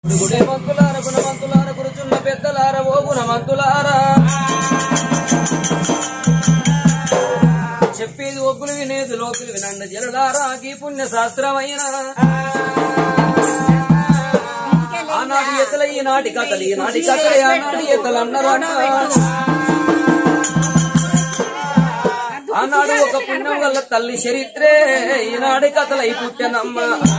గుడి మంతులార గుణమంతులార గురుచున్న పెద్దలార ఓ గుణమంతులారా చెప్పేది ఒగ్గులు వినేది లోకులు వినండి జరులారా ఈ పుణ్య శాస్త్రమైన ఆనాటి ఎతల ఈనాటి కథలు ఈనాటి కథలు ఆనాటి ఎతలు అన్నరాట ఆనాడు ఒక పుణ్యం వల్ల తల్లి చరిత్రే ఈనాటి కథలై పుట్టెనమ్మ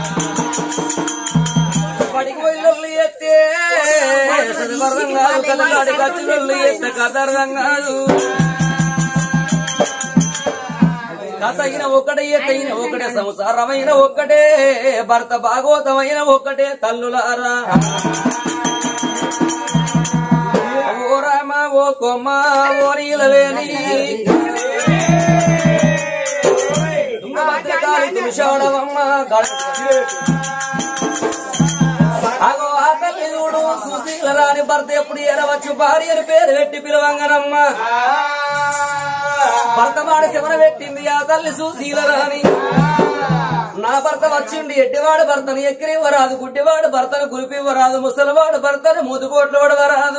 పడికి పోయి ఎత్తే చదివర్థం కాదు కలనాడి కత్తులు ఎత్తే కథ అర్థం కాదు కథ అయిన ఒకటే ఎత్తైన ఒకటే సంసారమైన ఒక్కటే భర్త భాగవతమైన ఒక్కటే తల్లులారా ఓ రామ ఓ కొమ్మ ఓ నీలవేణి తుంగభద్రకాళి తులసాడవమ్మ గడ అగో ఆ తల్లి చూడు సుశీల రాని భర్త ఎప్పుడు ఎరవచ్చు భార్య అని పేరు పెట్టి పిలవంగనమ్మ భర్త మాట శివన పెట్టింది ఆ తల్లి సుశీల రాని నా భర్త వచ్చిండి ఎట్టివాడు భర్తను ఎక్కిరివ్వరాదు గుడ్డివాడు భర్తను గురిపివ్వరాదు ముసలివాడు భర్తను ముదుకోట్లు వడవరాదు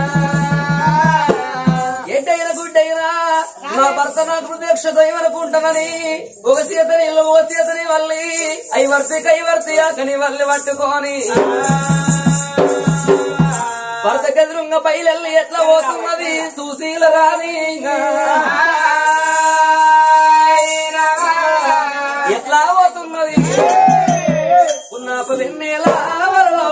ఎడ్డైన గుడ్డైనా నా భర్త నాకు ప్రత్యక్ష దైవం అనుకుంటానని ఒక సీతని ఇల్లు ఓ సీతని వల్లి ఐవర్తి కైవర్తి ఆకని వల్లి పట్టుకొని భర్త గెదురుంగ బయలెల్లి ఎట్లా పోతున్నది సుశీల రాని ఎట్లా పోతున్నది ఉన్నాప వెన్నెలా వరలో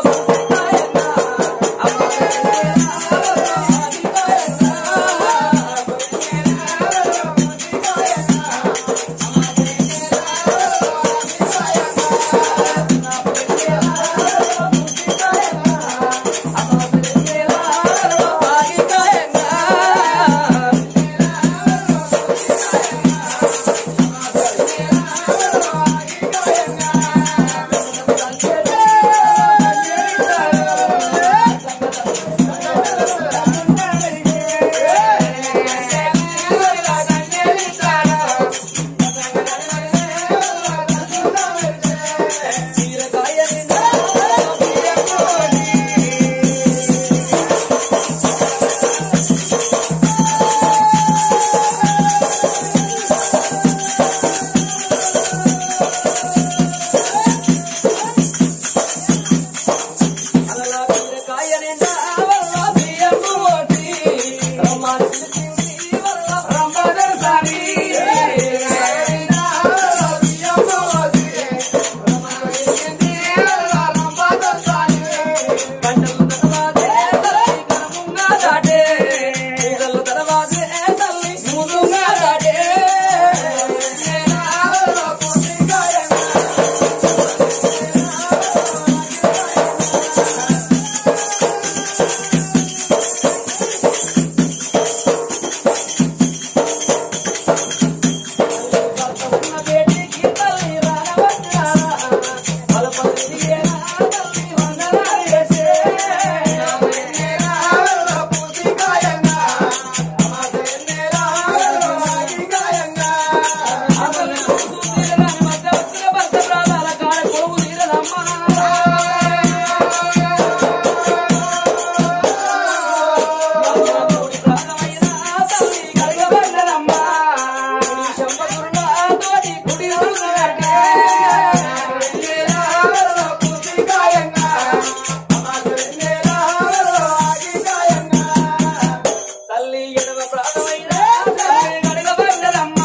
తల్లి ఎడమ ప్రాణమైన తల్లి గడగ బండలమ్మ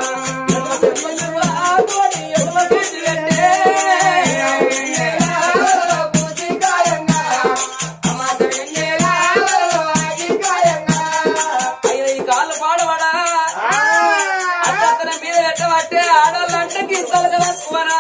ఎడమ చెమ్మయ్యవ తోడి ఎడమ చేతి వెంటే అయిన ఈ కాళ్ళు పాడబడా అత్తన మీద పెట్టబట్టే ఆడవాళ్ళంటే గింతలు కలుపుకోరా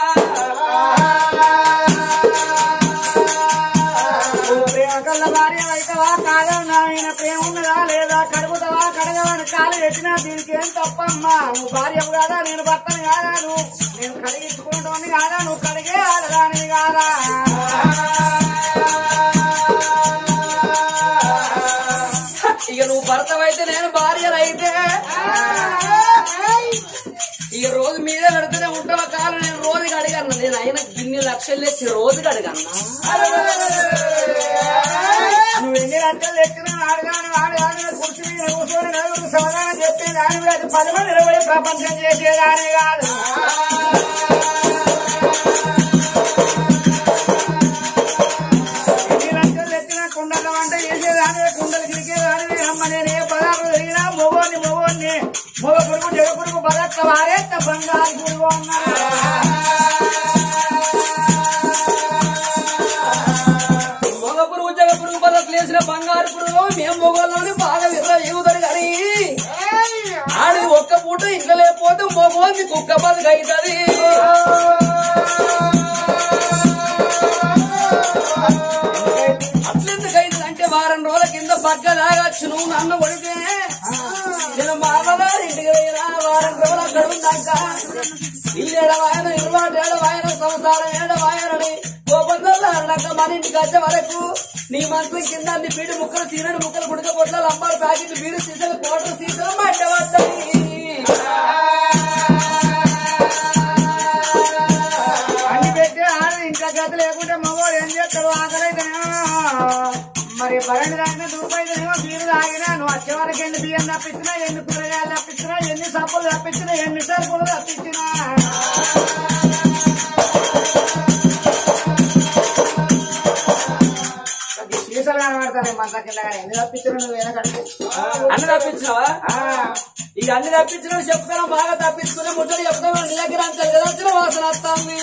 ప్రేమ కల్ల భార్య అయితవా కాదా నాయన ప్రేమ ఉన్నదా లేదా కడుగుతావా కడగవని కాలు పెట్టినా దీనికి ఏం తప్పమ్మా నువ్వు భార్య కాదా నేను భర్తని కాదా నువ్వు నేను కడిగించుకుంటాను కాదా నువ్వు కడిగే ఆడదాని కాదా ఇక నువ్వు భర్తవైతే నేను భార్యనైతే ఇక రోజు మీదే పెడితేనే ఉంటావ కాలం నేను రోజుకి అడిగాను నేను అయినా ఇన్ని లక్షలు తెచ్చి రోజుకి అడిగన్నా దగ్గర కూర్చొని నలుగురు సమాధానం చెప్పే దాని మీద పది మంది నిలబడి ప్రపంచం చేసేదాని కాదు ఎన్ని లక్షలు తెచ్చినా కుండల వంట చేసేదాని కుండలు గిరికేదాని అమ్మ నేను ఏ పదార్థం జరిగినా మొగోని మొగోని మొగ పురుగు జగ పురుగు పదార్థ వారేత్త బంగారు పురుగు మగ పురుగు జగ పురుగు పదట్లు వేసిన బంగారు పురుగు మేము మొగోళ్ళని బాగా విర్ర ఎగుతారు కానీ ఆడిది ఒక్క పూట ఇంట్లో లేకపోతే మొగోంది కుక్క బతుకు అవుతుంది అట్లెందుకు అవుతుంది అంటే వారం రోజుల కింద బగ్గ లాగచ్చు నువ్వు నన్ను కొడితే నేను మామగారు ఇంటికి పోయినా వారం రోజులు అక్కడ ఉందాక ఇల్లు ఏడవాయన ఇరువాడు ఏడవాయన సంసారం ఏడవాయనని కోపంగా అన్నాక మన ఇంటికి వచ్చే వరకు నీ మనసు కింద అన్ని బీడి ముక్కలు తీరని ముక్కలు గుడిక పొట్లాలు అమ్మాలి ప్యాకెట్ బీడి సీసాలు కోటర్ సీసాలు మంట అన్ని పెట్టి ఆడ ఇంట్లో గతి లేకుంటే మగవాడు ఏం చేస్తాడు ఆకలైతేనేమో మరి బరణి తాగినా దూపైతేనేమో బీరు తాగినా నువ్వు వచ్చే వరకు ఎన్ని బియ్యం తప్పించినా ఎన్ని కూరగాయలు తప్పించినా ఎన్ని సబ్బులు తప్పించినా ఎన్ని సరుకులు తప్పించినా అది సీసాలు కనబడతాను మంత కింద కానీ ఎన్ని తప్పించినా నువ్వు వెనకడికి అన్ని తప్పించినావా ఇక అన్ని తప్పించిన చెప్తాను బాగా తప్పించుకుని ముట్టడి చెప్తాను నీ దగ్గర అంతే కదా వచ్చిన వాసన వస్తుంది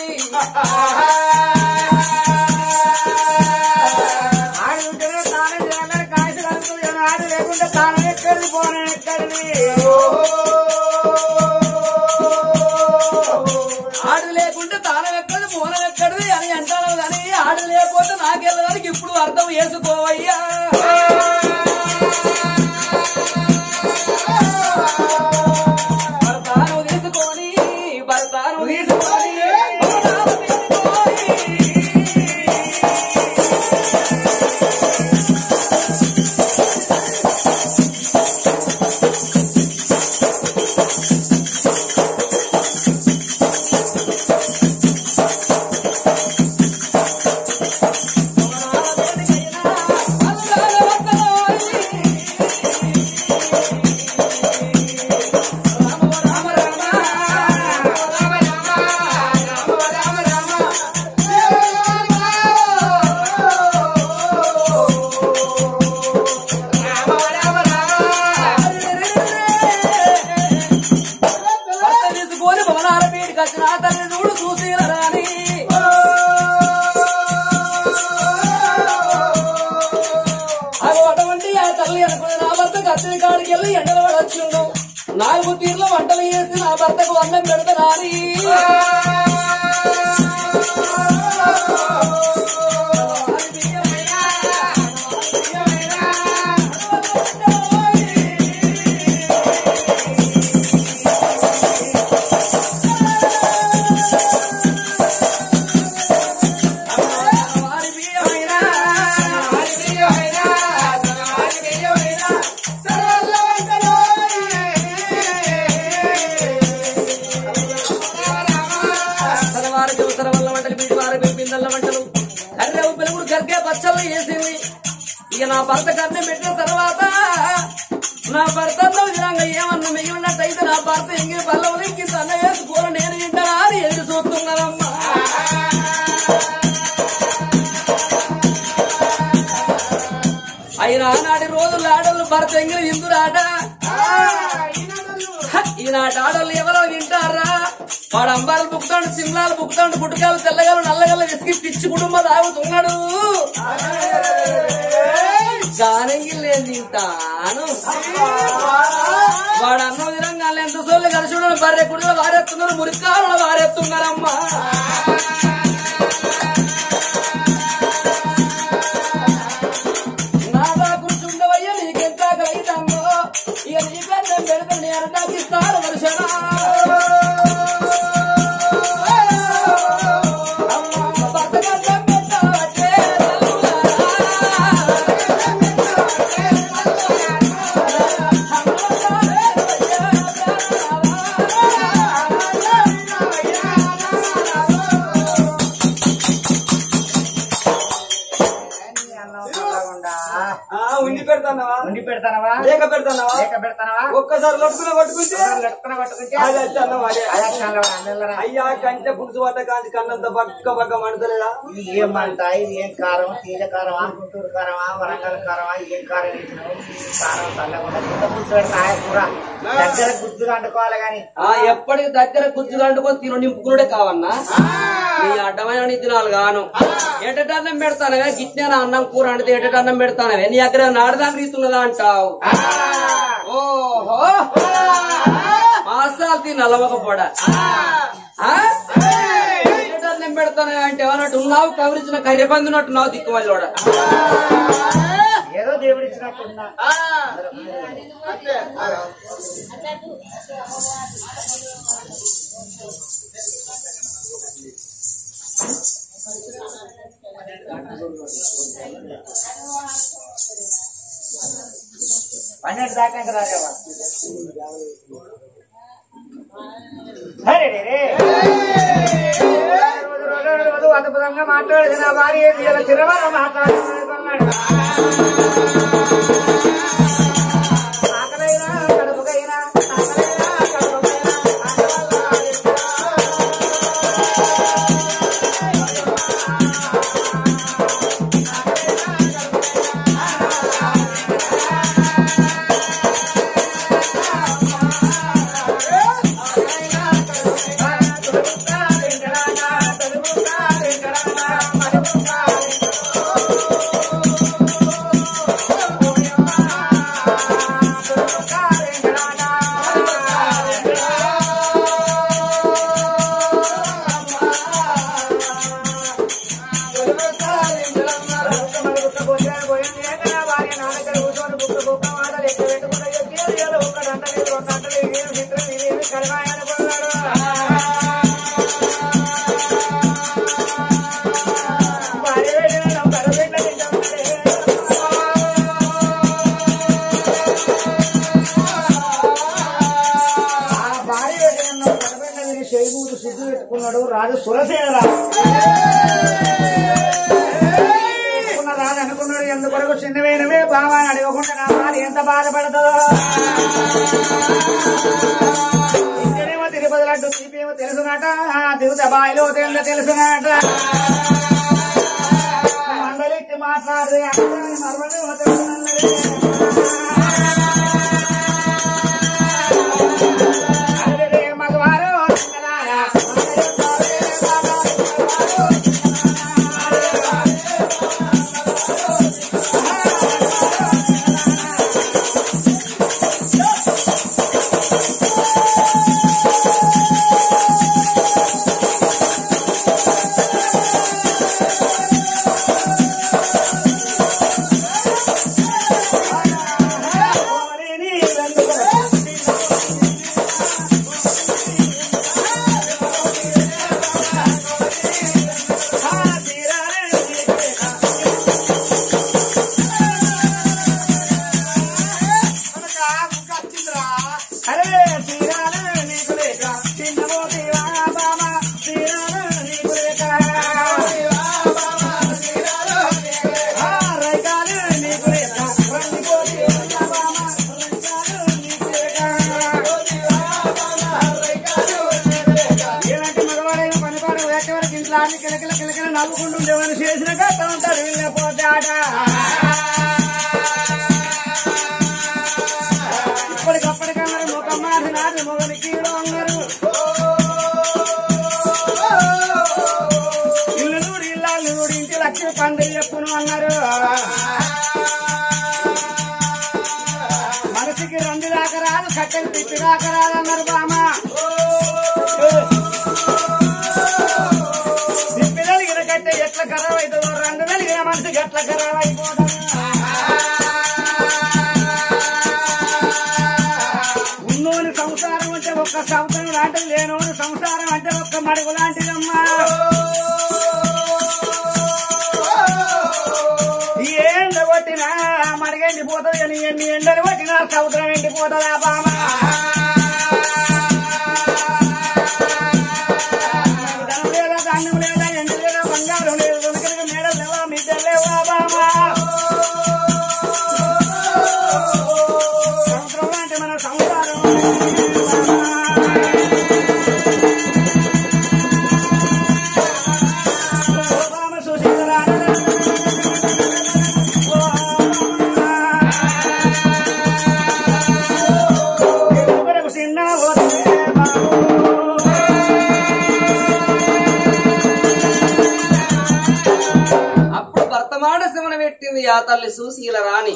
ఆడి ఉంటేనే తానే చేయాలని కాయలు కలుగుతుంది ఆడి లేకుంటే తానే ఎక్కడిది పోనే ఎక్కడిది ఆడు లేకుంటే తాళం ఎక్కడిది మూలం ఎక్కడిది అని అంటాను కానీ ఆడు లేకపోతే నాకెళ్ళడానికి ఇప్పుడు అర్థం చేసుకోవయ్యా భర్తాను తీసుకొని భర్తాను తీసుకొని భర్తాను తీసుకొని భర్త తీసుకొని భవనాల వీడికి వచ్చిన ఆ తల్లి చూడు చూసి రాని అగో అటువంటి ఆ తల్లి అనుకుని నా భర్త కత్తిని కాడికి వెళ్ళి ఎండలు పడొచ్చుండు నాలుగు తీర్ల వంటలు చేసి నా భర్తకు అన్నం పెడతాని వారి బియ్యమైనా వారి బియ్యమైనా వారి బియ్యమైనా సర్వల్ల వంటలో సరవారు ఉత్తర వల్ల వంటలు వీటి వారి బిందల్ల వంటలు కర్రెవు పెరుగుడు గర్గే పచ్చళ్ళు వేసింది ఇక నా భర్త కర్ణం పెట్టిన తర్వాత నా భర్త విధంగా ఏమన్నా మిగి ఉన్నట్టయితే నా భర్త ఎంగిలి పల్లవులు ఇంక అన్న వేసి కూర నేను తింటానా అని ఎదురు చూస్తున్నానమ్మా అయినా నాటి రోజులు ఆడోళ్ళు భర్త ఎంగిలి విందురాట హ, ఈనాటి ఆడోళ్ళు ఎవరో వింటారా వాడు అంబాలు బుక్తాడు సిమ్లాలు బుక్తాడు గుట్టకాలు తెల్లగాలు నల్లగల విసిగి పిచ్చి కుటుంబం తాగుతున్నాడు జానంగిల్ నేను తింటాను వాడు అన్న విధంగా ఎంత సోళ్ళు కలిసి ఉండడు భార్య కుడిలో వారెత్తున్నారు మురికాలలో వారెత్తున్నారమ్మా నాదా కూర్చుండవయ్యా నీకెంత కలిగితాందో ఇక నీ పెద్ద పెడతా నేను నాకు ఇస్తాను వర్షనా ఆ, ఉండి పెడతానవా ఉండి పెడతానవా లేక పెడతానవా లేక పెడతానవా ఒక్కసారి లొట్టుకున పట్టుకుంటే లెక్కన పట్టుకుంటే అది వచ్చి అన్నం అదే అదే అక్షరాలు అందెల్లరా. అయ్యా కంటే పులుసు పట్ట కాంచి కన్నంత పక్క పక్క మంటలేదా ఇది ఏం మంట ఇది ఏం కారం తీగ కారమా గుంటూరు కారమా వరంగల్ కారమా ఏం కారం వేసినావు ఈ కారం చల్లకుండా కింద పులుసు పెడతా ఆ కూర దగ్గర గుర్తుగా అంటుకోవాలి గాని ఆ ఎప్పటికి దగ్గర కుర్చీలు అంటుకొని తిను నింపుకునుడే కావన్నా నీ అడ్డమైన నీ తినాలి గాను ఎటటన్నం పెడతానవే గిట్నే అన్నం కూర అంటే ఎటటన్నం పెడతానవే నీ దగ్గర నాడదాకా రీతున్నదా అంటావు ఓహో మాసాలు తిని నలవకపోడా ఎటటన్నం పెడతానవే అంటే ఏమన్నట్టు ఉన్నావు కవరించిన కర్రెబందున్నట్టున్నావు దిక్కుమల్లోడ ఏదో దేవుడు ఇచ్చినట్టున్నా పన్నెండు దాకా ఇంకా రాజావా సరే రే రే. రోజు రోజు రోజు అద్భుతంగా మాట్లాడేది నా భార్య ఏంది ఇలా తిరవర మాట్లాడుతున్నాడు ఆకలైనా కడుపుకైనా ఆకలైనా కడుపుకైనా సిద్ధు పెట్టుకున్నాడు రాజు సురసేన రాజు అనుకున్న రాదు అనుకున్నాడు ఎందుకొరకు చిన్నవేనవే బావా అని అడగకుండా నా భార్య ఎంత బాధపడతాదో ఇంకనేమో తిరుపతి లడ్డు తీపేమో తెలుసునట తిరుత బాయిలో తేలిన తెలుసునట మండలికి మాట్లాడితే మరవడేమో తెలుసునన్నది అరెరే మగవారు రంగలారా, కోమలిని వెందుకు అరే తీరాలు నీకు లేక చిన్నమోటి బామ తీరాలు నీకు లేక రైకాలు నీకు లేక రంగిపోటి బామ రైకాలు నీకు లేక ఏలాంటి మగవాడైన పనిపాడు వేకవరకు ఇంట్లో ఆడి కిలకిల కిలకిల నవ్వుకుంటుండే వాళ్ళు చేసిన కథ ఉంటాడు వెళ్ళిపోతే ఆట ఇప్పటికప్పటికన్నారు ముఖం మారినారు మొగనికి ఉన్నారు ఇల్లు నూడి ఇల్లాళ్ళు నూడి ఇంటి లక్ష్మి పండుగ చెప్పును అన్నారు మనసుకి రెండు దాకా రాదు కట్టెలు తిప్పి దాకా రాదు అన్నారు బామ తిప్పి కలిగిన కట్టె ఎట్లా ఖరాబ్ అవుతుందో రెండు కలిగిన మనసుకి ఎట్లా ఖరాబ్ అయిపోతుంది ఉన్నోని సంసారం అంటే ఒక్క సంవత్సరం లాంటిది లేనోని సంసారం అంటే ఒక్క మడుగు లాంటిదమ్మా ఈ ఎండ కొట్టినా మడిగ ఎండిపోతుంది అని ఎన్ని ఎండలు కొట్టినా సముద్రం ఎండిపోతుందా బామ ధనం లేదా ధాన్యం లేదా ఎండ లేదా బంగారం లేదు వెనకలిగా మేడలు లేవా మిద్దెలు లేవా బామ మంచమన పెట్టింది ఆ తల్లి సుశీల రాణి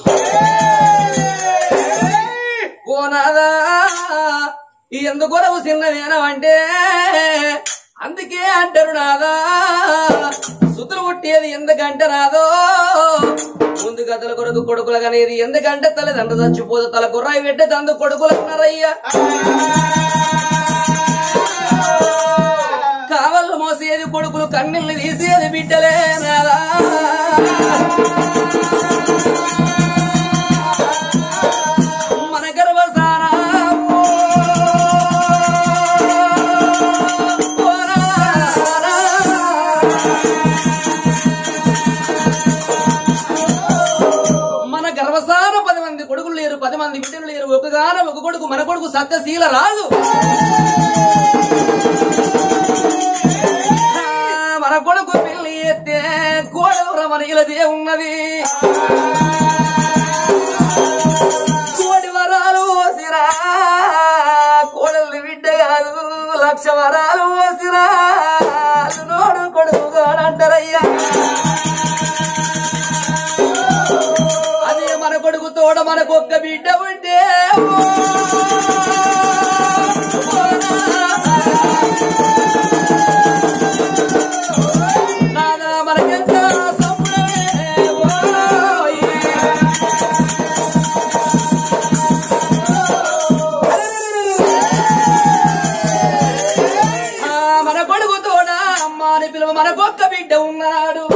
ఓనాదా ఈ ఎందుకొరకు చిన్నదేనమంటే అందుకే అంటారు నాదా సుతులు పుట్టేది ఎందుకంటే నాదో ముందు గతల కొరకు కొడుకులు కనేది ఎందుకంటే తల్లిదండ్రులు చచ్చిపోతే తల గుర్రాయి పెట్టే తందు కొడుకులు అన్నారయ్యా కావళ్ళు మోసేది కొడుకులు కన్నీళ్ళు తీసేది బిడ్డలే నాదా మన గర్వసారా మన గర్వసార పది మంది కొడుకులు లేరు పది మంది బిడ్డలు లేరు ఒకగాన ఒక కొడుకు మన కొడుకు సత్యశీల రాదు ఆ, మన కొడుకు పెళ్లి ఎత్తే కోడలు రమణీయులదే ఉన్నది కోడి వరాలు ఓసిరా కోడలు బిడ్డ కాదు లక్ష వరాలు ఓసిరా నోడు కొడుకు కాడంటారయ్యా అదే మన కొడుకు తోడ మనకు ఒక్క బిడ్డ ఉంటే ఓ, నాదా మనకెంత సంబరమే, ఓయ్. ఆ, మన కొడుకు తోడ అమ్మ అని పిలువ మనకొక్క బిడ్డ ఉన్నాడు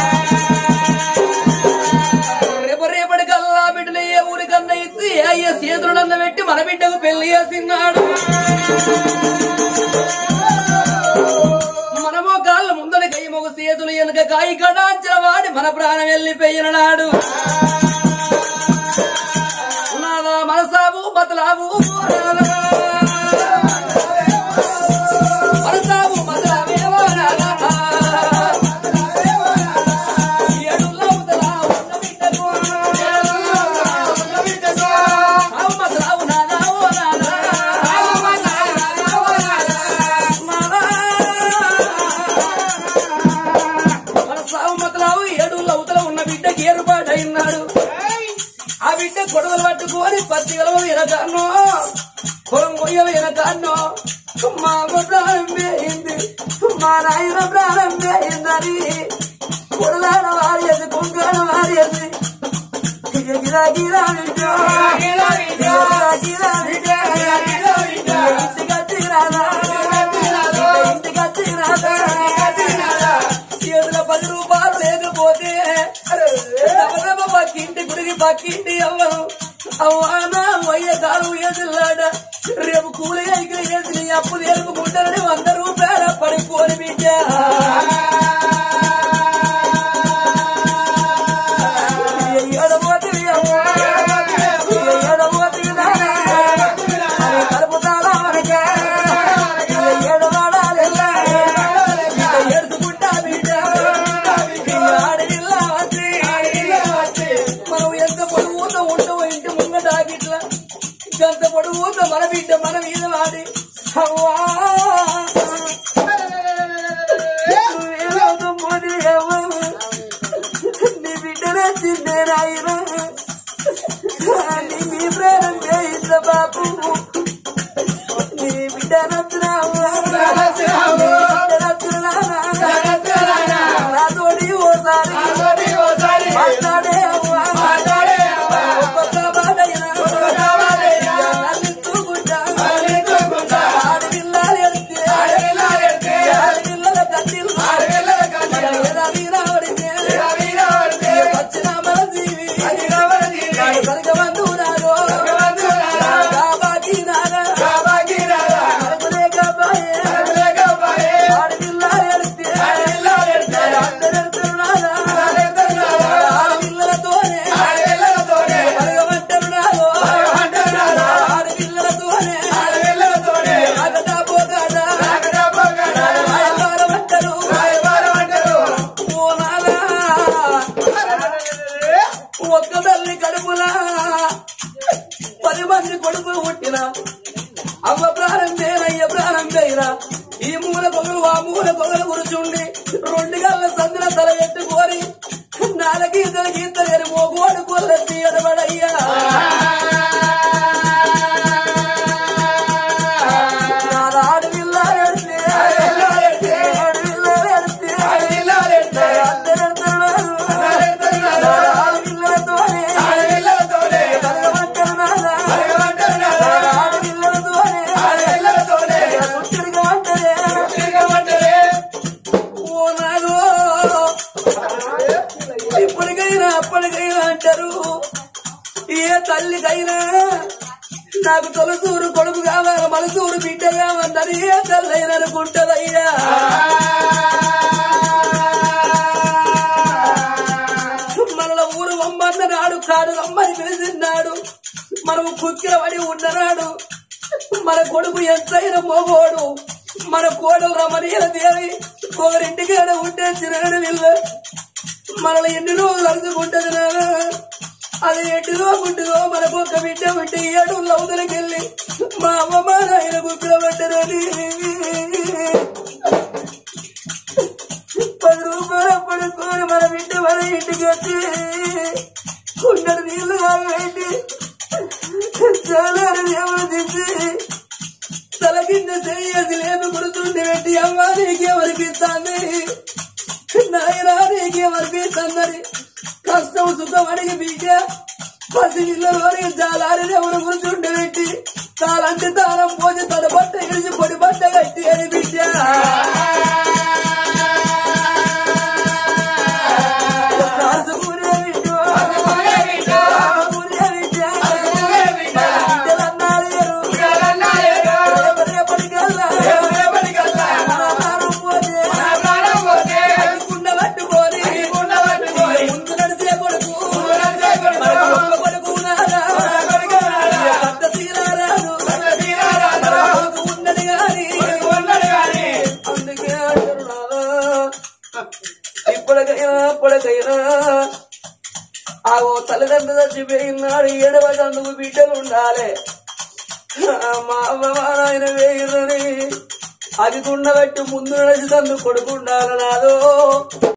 రేపు రేపటి కల్లా బిడ్డలు ఏ ఊరికన్నా ఇచ్చి అయ్యే చేతులు నన్న పెట్టి మన బిడ్డకు పెళ్లి చేసినాడు మనమో కాళ్ళు ముందడి కై మొగ చేతులు వెనుక కాయి కడాంచిన వాడి మన ప్రాణం వెళ్ళిపోయినాడు నాదా మనసావు బతలావు మనసావు బతలావేవో నాదా ఏడుల్లో బతలావు ఉన్న బిడ్డకు. సావు బతలావు నాదా ఓ నాదా. మన సావు మతలావు ఏడుళ్ళ అవతల ఉన్న బిడ్డకి ఏర్పాటైనాడు ఆ బిడ్డ కొడవలు పట్టుకొని పత్తిగల వినకాన్నో పొలం కొయ్య వినకాన్నో మా అమ్మ ప్రాణం వేయింది మా నాయన ప్రాణం వేయిందని కొడలాడ వారియది కొంగాడ వారియది గిరా గిరా బిడ్డ గిరా గిరా బిడ్డ ఇంటికి వచ్చిరాదా ఇంటికి వచ్చిరాదా చేతుల పది రూపాయలు లేకపోతే దబదబ పక్కింటి గుడికి పక్కింటి అవ్వను అవ్వానా వయ్య కాలు ఎదులాడ రేపు కూలి అయితే వేసి నీ అప్పు తెలుపుకుంటానని వంద రూపాయల పడిపోని బిడ్డ ఎడబోతివి అవ్వా ఎడబోతివి నానా అని కలుపుతాలా మనకే ఎడవాడాలి ఎడుచుకుంటా బిడ్డ ఆడవిల్లా వచ్చి మనం ఎంత పొడుగుతో ఉండవు ఇంటి ముంగటాగిట్లా ఇంకంత పొడుగుతో మన బిడ్డ మన మీద వాడి అవ్వా ఏదో మోది ఏమో. నీ బిడ్డ నచ్చిందే నాయన నీ మీ ప్రాణం చేయించ బాపు నీ బిడ్డ నచ్చినావు నాతోటి ఓసారి మాట్లాడే అవ్వా. ఒక్కొక్క మాటైనా నన్నిచ్చుకుంటా. ఆడపిల్లలు ఎడితే ఆడపిల్లల కన్నీళ్ళు ఎడారి రావడితే వచ్చిన మన జీవి నాడు కనకబంధు నాదో కాబటి నాగా కనకలే కాబోయే. ఆడపిల్లలు ఎడితే అందరూ ఎడుతున్నారా? ఆడపిల్లలతోనే కనకమంటారు నాదో. ఆడపిల్లలతోనే ఆగదా పోగాదా రాయబారమంటారు. ఓ నాదా. ఒక్క తల్లి కడుపులా పది మంది కొడుకులు పుట్టిన అవ్వ ప్రాణం వేరయ్య ప్రాణం వేరా ఈ మూల పొగలు ఆ మూల పొగలు కూర్చుండి రెండు గల్ల సందుల తల ఎట్టుకొని నాలుగీతలు గీతలేని మోగోడు కొల్లెత్తి ఎడబడయ్యా నాడు విల్లారెడితే ఆడు విల్లారెడితే అందరెడతాడు నాడు విల్లతోనే కలగమంటాడు నాదా ఆడు విల్లతోనే సుట్టడిగా ఓ నాగో ఇప్పటికైనా అప్పటికైనా అంటారు ఏ తల్లికైనా నాకు తొలసూరు కొడుకు కావాలి మలసూరు బిడ్డ కావాలని ఏ తల్లైనా అనుకుంటదయ్యా మనల ఊరు బొమ్మన్న నాడు కాడు రమ్మని పిలిచిన్నాడు మనము కుక్కిల పడి ఉన్ననాడు మన కొడుకు ఎంతైన మోగోడు మన కోడలు రమణీయుల దేవి ఒకరింటికి ఉంటే చిరగడు విల్లు మనల్ని ఎన్ని రోజులు అందుకుంటది నాన్న అది ఎట్టుదో గుడ్డుదో మనకు ఒక బిడ్డ బిడ్డ ఏడు లౌదులకి వెళ్ళి మా అమ్మ మా నాయన గుడ్డ పడ్డదని పది రూపాయలు పడుకొని మన బిడ్డ మన ఇంటికి వచ్చి కుండలు నీళ్లు కాగబెట్టి చాలా దేవుడు దించి తల కింద చెయ్యేసి లేపు గుర్తుండి పెట్టి అమ్మ నీకెవరికి ఇస్తాంది నాయనా నీకెవరికి ఇస్తుందని కష్టం సుఖం అడిగి బిడ్డ పసిగిళ్ళ వరకు జాలారి దేవుడు గుర్తుండి పెట్టి తాళంటే తాళం పోసి తన బట్ట ఇడిచి పొడి బట్ట కట్టి అని బిడ్డ రాసుకునే బిడ్డ రాసుకునే బిడ్డ బిడ్డలన్నారు రేపటికల్లా ప్రాణం పోతే కుండ పట్టుకొని ముందు నడిచే కొడుకు ఒక్క కొడుకు నారా భర్త తీరారాదు కొడుకు ఉన్నది గాని అందుకే అంటారు నాదా ఇప్పటికైనా అప్పటికైనా ఆ ఓ తల్లిదండ్రులు చచ్చిపోయినాడు ఏడవదందుకు బిడ్డలు ఉండాలి మా అమ్మ మా నాయన వేయరని అది కుండబెట్టి ముందు నడిచి తందు కొడుకుండాలి నాదో